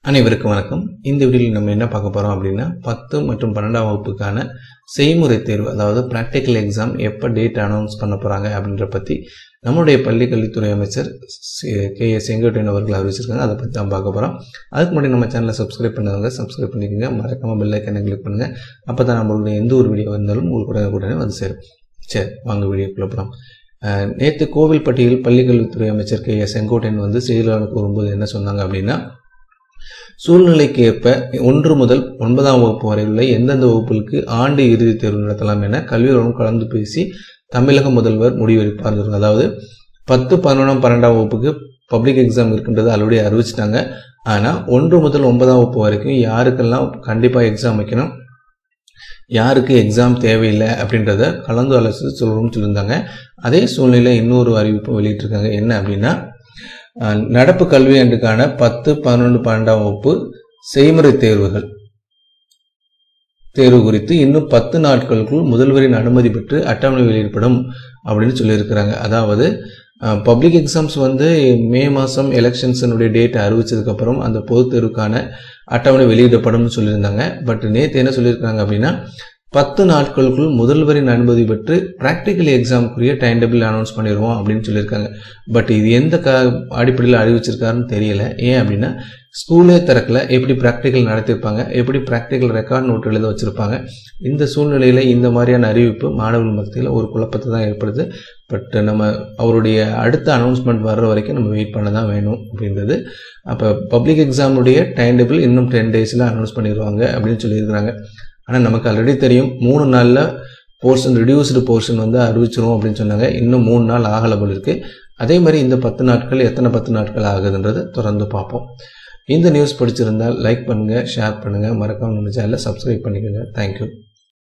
அனைவருக்கும் வணக்கம் இந்த வீடியோவில் நம்ம என்ன பார்க்க போகிறோம் அப்படின்னா பத்து மற்றும் பன்னெண்டாம் வகுப்புக்கான செய்முறை தேர்வு அதாவது ப்ராக்டிக்கல் எக்ஸாம் எப்போ டேட் அனௌன்ஸ் பண்ண போகிறாங்க அப்படின்ற பற்றி நம்முடைய பள்ளி கல்வித்துறை அமைச்சர் கே எஸ் செங்கோட்டையன் அவர்கள் அறிவிச்சிருக்காங்க அதை பற்றி தான் பார்க்க போகிறோம் அதுக்கு முன்னாடி நம்ம சேனலை சப்ஸ்கிரைப் பண்ணவங்க சப்ஸ்கிரைப் பண்ணிக்கோங்க மறக்காமல் பெல் ஐக்கனை கிளிக் பண்ணுங்கள் அப்போ தான் நம்மளுடைய எந்த ஒரு வீடியோ வந்தாலும் உங்களுக்கு உடனே உடனே வந்து சேரும் சரி வாங்க வீடியோக்குள்ளே போகலாம் நேற்று கோவில்பட்டியில் பள்ளிக்கல்வித்துறை அமைச்சர் கே எஸ் செங்கோட்டையன் வந்து செய்தியாளருக்கு வரும்போது என்ன சொன்னாங்க அப்படின்னா சூழ்நிலைக்கு ஏற்ப ஒன்று முதல் ஒன்பதாம் வகுப்பு வரை உள்ள எந்தெந்த வகுப்புகளுக்கு ஆண்டு இறுதித் தேர்வு நடத்தலாம் என கல்வியுடன் கலந்து பேசி தமிழக முதல்வர் முடிவெடுப்பார் அதாவது பத்து பதினொன்றாம் பன்னெண்டாம் வகுப்புக்கு பப்ளிக் எக்ஸாம் இருக்கின்றது ஆல்ரெடி அறிவிச்சிட்டாங்க ஆனால் ஒன்று முதல் ஒன்பதாம் வகுப்பு வரைக்கும் யாருக்கெல்லாம் கண்டிப்பாக எக்ஸாம் வைக்கணும் யாருக்கு எக்ஸாம் தேவையில்லை அப்படின்றத கலந்து ஆலோசித்து சொல்லணும்னு சொல்லியிருந்தாங்க அதே சூழ்நிலை இன்னொரு அறிவிப்பு வெளியிட்டிருக்காங்க என்ன அப்படின்னா நடப்பு கல்வியாண்டுக்கான பத்து பதினொன்று பன்னெண்டாம் வகுப்பு செய்முறை தேர்வுகள் தேர்வு குறித்து இன்னும் பத்து நாட்களுக்குள் முதல்வரின் அனுமதி பெற்று அட்டவணை வெளியிடப்படும் அப்படின்னு சொல்லியிருக்கிறாங்க அதாவது பப்ளிக் எக்ஸாம்ஸ் வந்து மே மாதம் எலெக்ஷன்ஸினுடைய டேட் அறிவிச்சதுக்கப்புறம் அந்த பொதுத் தேர்வுக்கான அட்டவணை வெளியிடப்படும்னு சொல்லியிருந்தாங்க பட் நேற்று என்ன சொல்லியிருக்காங்க அப்படின்னா பத்து நாட்களுக்குள் முதல்வரின் அனுமதி பெற்று ப்ராக்டிக்கல் எக்ஸாமுக்குரிய டைம் டேபிள் அனௌன்ஸ் பண்ணிடுவோம் அப்படின்னு சொல்லியிருக்காங்க பட் இது எந்த க அடிப்படையில் அறிவிச்சிருக்காருன்னு தெரியல ஏன் அப்படின்னா ஸ்கூலே திறக்கல எப்படி ப்ராக்டிக்கல் நடத்திருப்பாங்க எப்படி ப்ராக்டிக்கல் ரெக்கார்ட் நோட் எழுத வச்சுருப்பாங்க இந்த சூழ்நிலையில் இந்த மாதிரியான அறிவிப்பு மாணவர்கள் மத்தியில் ஒரு குழப்பத்தை தான் ஏற்படுது பட் நம்ம அவருடைய அடுத்த அனௌன்ஸ்மெண்ட் வர்ற வரைக்கும் நம்ம வெயிட் பண்ண தான் வேணும் அப்படின்றது அப்போ பப்ளிக் எக்ஸாமுடைய டைம் டேபிள் இன்னும் டென் டேஸில் அனௌன்ஸ் பண்ணிடுவாங்க அப்படின்னு சொல்லியிருக்கிறாங்க ஆனால் நமக்கு ஆல்ரெடி தெரியும் மூணு நாளில் போர்ஷன் ரிடியூஸ்டு போர்ஷன் வந்து அறிவிச்சிரும் அப்படின்னு சொன்னாங்க இன்னும் மூணு நாள் ஆகலை போல் இருக்குது அதே மாதிரி இந்த பத்து நாட்கள் எத்தனை பத்து நாட்கள் ஆகுதுன்றதை தொடர்ந்து பார்ப்போம் இந்த நியூஸ் பிடிச்சிருந்தால் லைக் பண்ணுங்கள் ஷேர் பண்ணுங்கள் மறக்காமல் நம்ம சேனலை சப்ஸ்கிரைப் பண்ணிக்கோங்க தேங்க்யூ